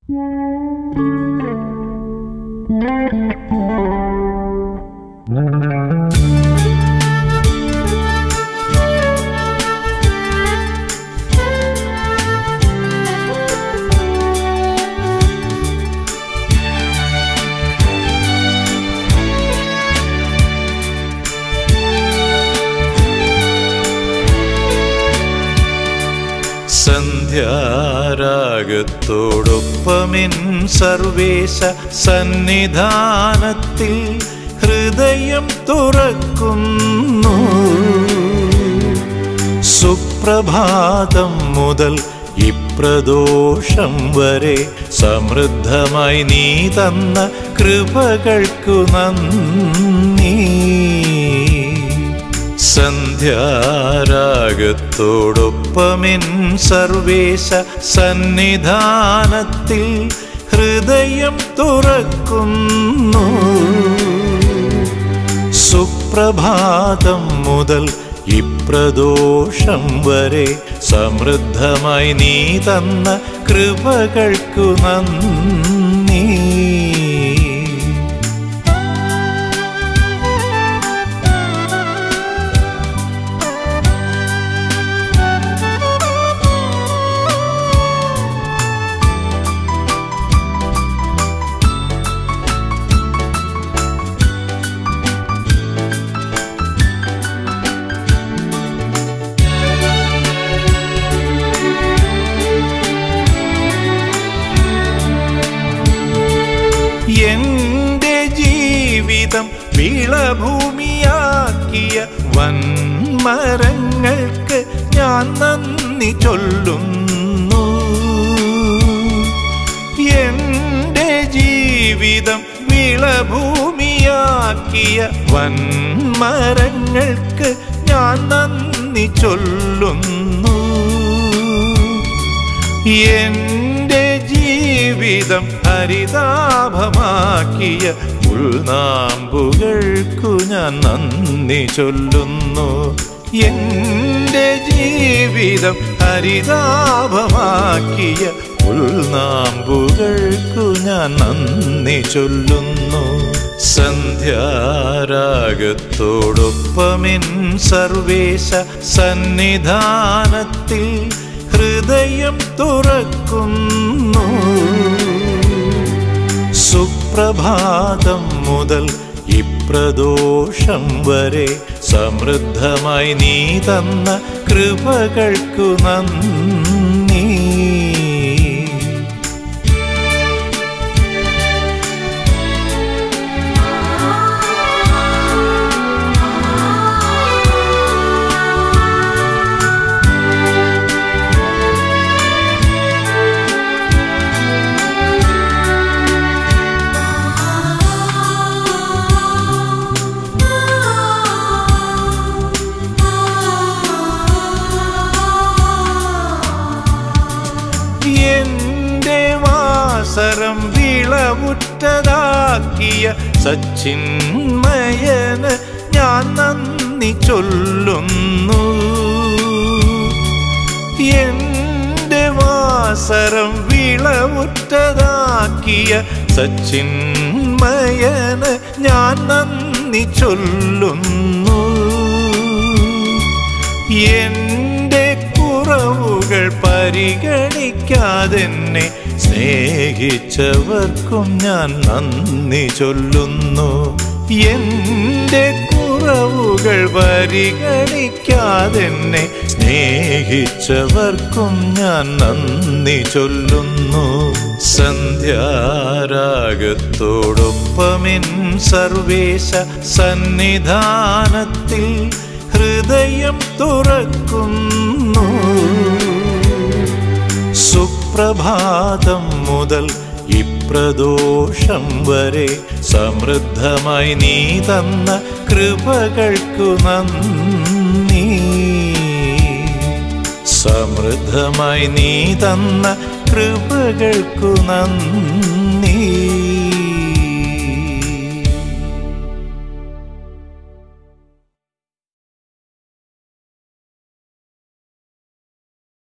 സന്ധ്യാരാഗത്തോടൊപ്പമിൻ സർവേശ സന്നിധാനത്തിൽ ഹൃദയം തുറക്കുന്നു സുപ്രഭാതം മുതൽ ഇപ്രദോഷം വരെ സമൃദ്ധമായി നീ തന്ന കൃപകൾക്കു നന്ദി സന്ധ്യാരാഗത്തോടൊപ്പമിൻ സർവേശ സന്നിധാനത്തിൽ ഹൃദയം തുറക്കുന്നു സുപ്രഭാതം മുതൽ ഇപ്രദോഷം വരെ സമൃദ്ധമായി നീ തന്ന കൃപകൾക്കു നന്ദി എന്റെ ജീവിതം വിളഭൂമിയാക്കിയ വൻമരങ്ങൾക്ക് ഞാൻ നന്ദി ചൊല്ലുന്നു എന്റെ ജീവിതം വിളഭൂമിയാക്കിയ വൻമരങ്ങൾക്ക് ഞാൻ നന്ദി ചൊല്ലുന്നു എന്റെ ജീവിതം ഹരിതാഭമാക്കിയ ഉൾനാമ്പുകൾക്കു ഞാൻ നന്ദി ചൊല്ലുന്നു എന്റെ ജീവിതം ഹരിതാഭമാക്കിയ ഉൾനാമ്പുകൾക്കു ഞാൻ നന്ദി ചൊല്ലുന്നു സന്ധ്യാരാഗത്തോടൊപ്പമിൻ സർവേശ സന്നിധാനത്തിൽ ഹൃദയം തുറക്കുന്നു സുപ്രഭാതം മുതൽ ഇപ്രദോഷം വരെ സമൃദ്ധമായി നീ തന്ന കൃപകൾക്കു നന്ദി എന്റെ വാസരം വിളവുറ്റതാക്കിയ സച്ചിന്മയന് ഞാൻ നന്ദി ചൊല്ലുന്നു എന്റെ വാസരം വിളവുറ്റതാക്കിയ സച്ചിന്മയന് ഞാൻ നന്ദി ചൊല്ലുന്നു എന്റെ കുറവുകൾ പരിഗണിക്കാതെന്നെ സ്നേഹിച്ചവർക്കും ഞാൻ നന്ദി ചൊല്ലുന്നു എന്റെ കുറവുകൾ പരിഗണിക്കാതെന്നെ സ്നേഹിച്ചവർക്കും ഞാൻ നന്ദി ചൊല്ലുന്നു സന്ധ്യാരാഗത്തോടൊപ്പമിൻ സർവേശ സന്നിധാനത്തിൽ ഹൃദയം തുറക്കുന്നു സുപ്രഭാതം മുതൽ ഇപ്രദോഷം വരെ സമൃദ്ധമായി നീ തന്ന കൃപകൾക്കു നന്ദി സമൃദ്ധമായി നീ തന്ന കൃപകൾക്കു നന്ദി